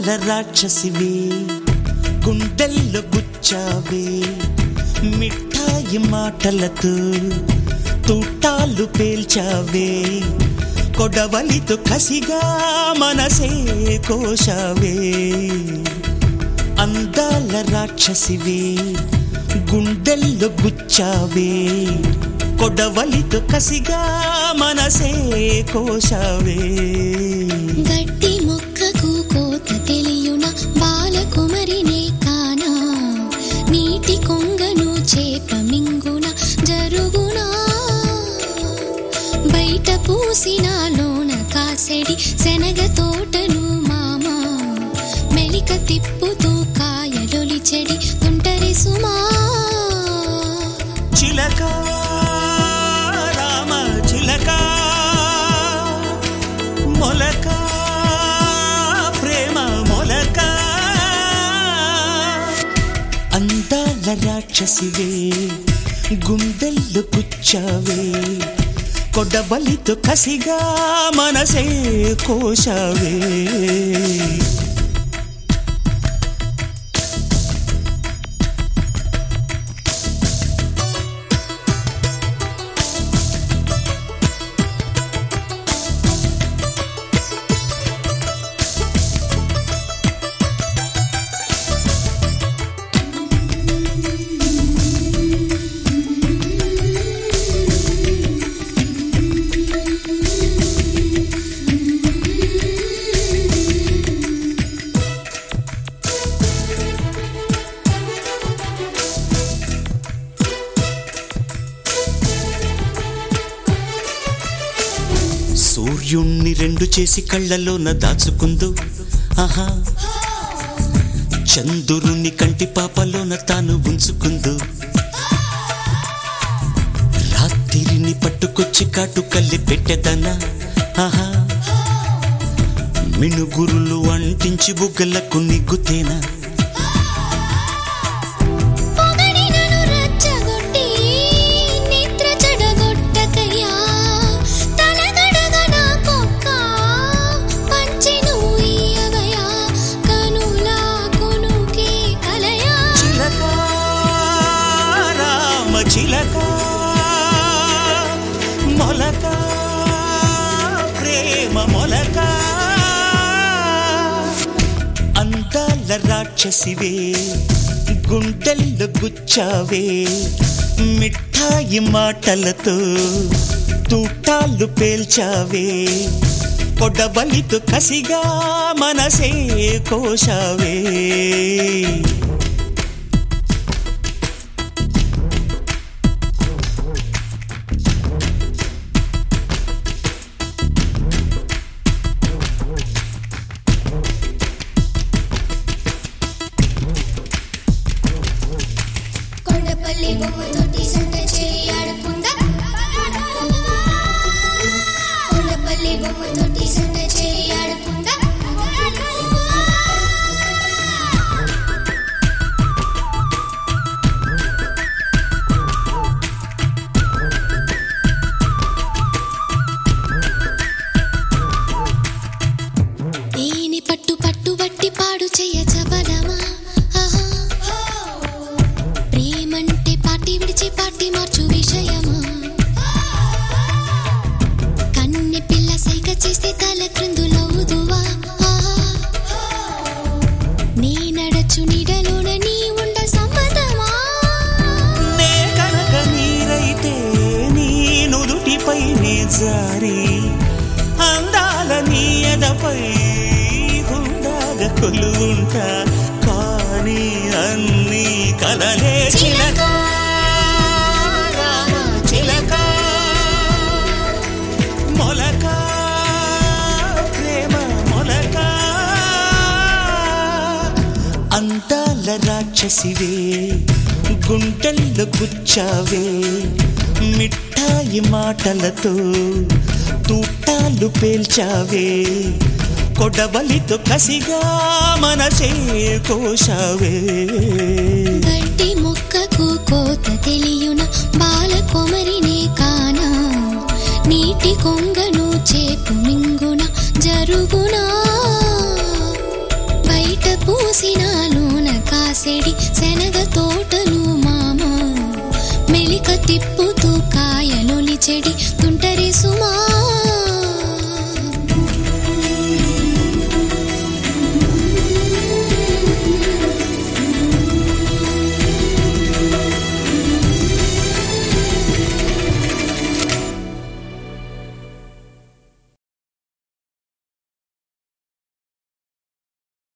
అందాల రాక్షసివే గుండెల్లో గుచ్చావే మిఠాయి మాటలతో తూటాలు పేల్చావే కొడవలితో కసిగా మనసే కోశావే అందాల రాక్షసివే గుండెల్లో గుచ్చావే కొడవలితో కసిగా మనసే కోశావే గట్టి మొక్కకు కోత తెలియున బాలకుమరినే కానా నీటి కొంగను చేప మింగున జరుగునా బయట పూసిన లోన కాసెడి శనగ తోటను మామ మెలిక తిప్పుతూ కాయలొలి చెడి తుంటరి సుమా చిలక రామ చిలక మొలక ప్రేమ మొలక అందాల రాక్షసివే గుండెల్లో గుచ్చావే కొడబలితో కసిగా మనసే కోశావే సూర్యుణ్ణి రెండు చేసి కళ్ళలోన దాచుకుందు ఆహా చంద్రుని కంటి పాపలోన తాను ఉంచుకుందు రాత్రిని పట్టుకొచ్చి కాటు కల్లి పెట్టెదనా ఆహా మినుగురులు అంటించి బుగ్గలకు నిగ్గుతేనా పొగడినను రచ్చగొట్టి నిద్ర చెడగొట్టకయ్యా తలగడగ నా కుక్క పంచెను ఇయ్యవయ్యా కనులా కొనుకే కలయా చిలక రామ చిలక మొలక ప్రేమ మొలక అందాల రాక్షసివే గుండెల్లో గుచ్చావే మిఠాయి మాటలతో తూటాలు పేల్చావే పొడబలితో కసిగా మనసే కోశావే కొండపల్లి బొమ్మతోటి సంత చేయి ఆడుకుందా కొండపల్లి బొమ్మతోటి సంత చేయి ఆడుకుందా తేనె పట్టు పట్టు బట్టి పాడు చెయ్య చబలమా ఆహా ప్రేమంటే పాటి విడిచి పాటి మార్చు విషయమా కన్నె పిల్ల సైగ చేస్తే తల క్రిందులవుదువా ఆహా. నీ నడచు నీడలోన నీ ఉండ సమ్మతమా నే కనుక నీరైతే నీ నుదుటిపై నే జారి అందాల నీ ఎదపై గుండాగ కొలువుంటా కానీ అన్ని కలలే చిలక రామ చిలక మొలక ప్రేమ మొలక అందాల రాక్షసివే గుండెల్లో గుచ్చావే మిఠాయి మాటలతో తూటాలు పేల్చావే కొడవలితో కసిగా మనసే కోశావే గడ్డి మొక్కకు కోత తెలియున బాల కొమరినే కానా నీటి కొంగను చేపు మింగున జరుగునా బయట చేసేడి శనగ తోటలు మామ మెలిక తిప్పుతూ కాయలొలిచెడి తుంటరి సుమా